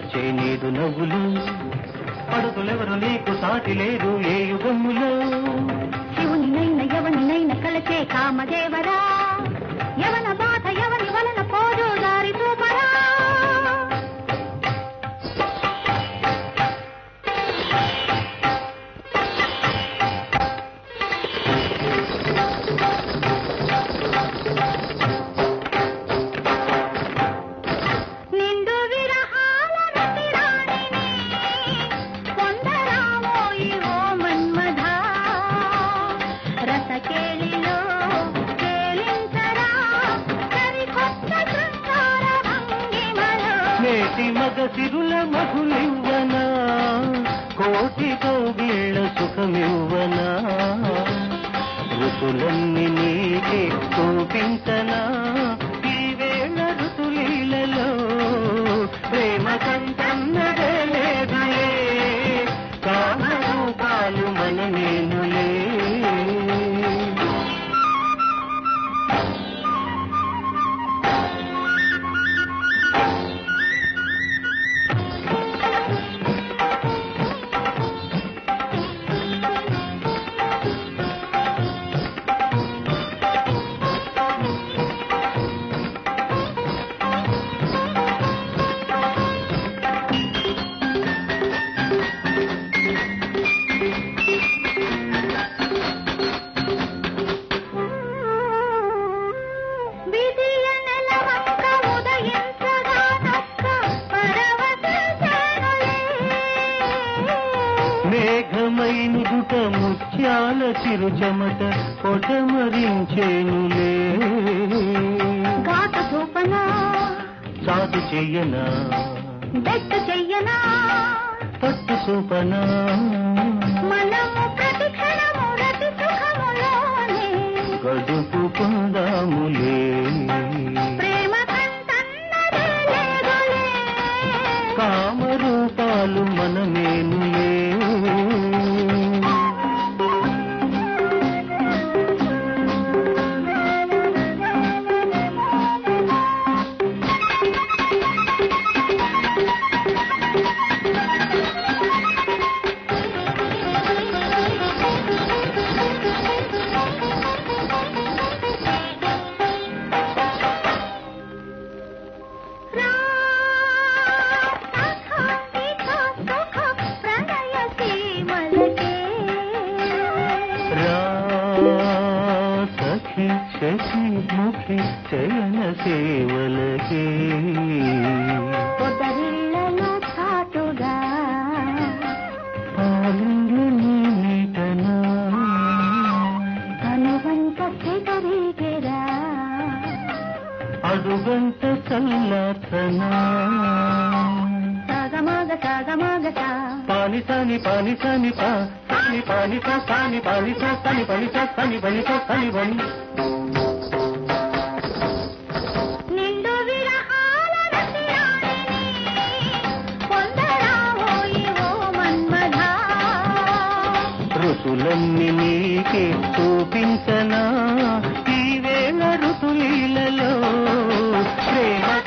వచ్చే నీదు నవ్వులు పడుతులెవరు నీకు సాటి లేరు ఏ యుగములో శివునినైన ఎవనినైన కలచే కామదేవరా యవన బాధ ఎవని వలన పోదు దారి చూపరా నిండు విరహాల రతిరాణిని పొందరామోయి ఓ మన్మధా రసకేళిలో కేలించరా సరికొత్త శృంగార భంగిమలో నేటి మగ సిరుల మధులివ్వనా కోటి కౌగిళ్ళ సుఖమివ్వనా ఋతులన్నీ నీకే చూపించనా ఈ వేళ ఋతులీలలో ప్రేమ కంటన్నదే లేదులే కామరూపాలు మన నేనులే విధియ నెలవంక ఉదయించగా నొక్క పరవశించానులే. మేఘమైనుదుట ముత్యాల చిరు చెమట పొటమరించేనులే ఘాటు చూపనా సాధు చెయ్యనా బెట్టు చెయ్యనా పట్టు చూపనా మనము ప్రతి క్షణము రతి సుఖములోనే గడుపు పొందాములే ప్రేమ కంటన్నదే లేదులే కామరూపాలు మనమేనులే రా సఖానిక సుఖ ప్రణయ సీమలకే రా సఖి శశి ముఖి చయన సేవలకే పొదరిళ్ళలో చాటుగా పాలింగి నీటనా కనువంత చెదరిగెరా అడుగంట చల్లార్చనా సాగమాగ సాగమాగ సా పాని సాని పాని సాని పా సాని పాని సా సాని పాని సా సాని పని సా సాని పని సా సాని పని నిండు విరహాల రతిరాణిని పొందరావోయి ఓ మన్మధా ఋతులన్నీ నీకే చూపించనా ఈ వేళ ఋతులీలలో ప్రేమ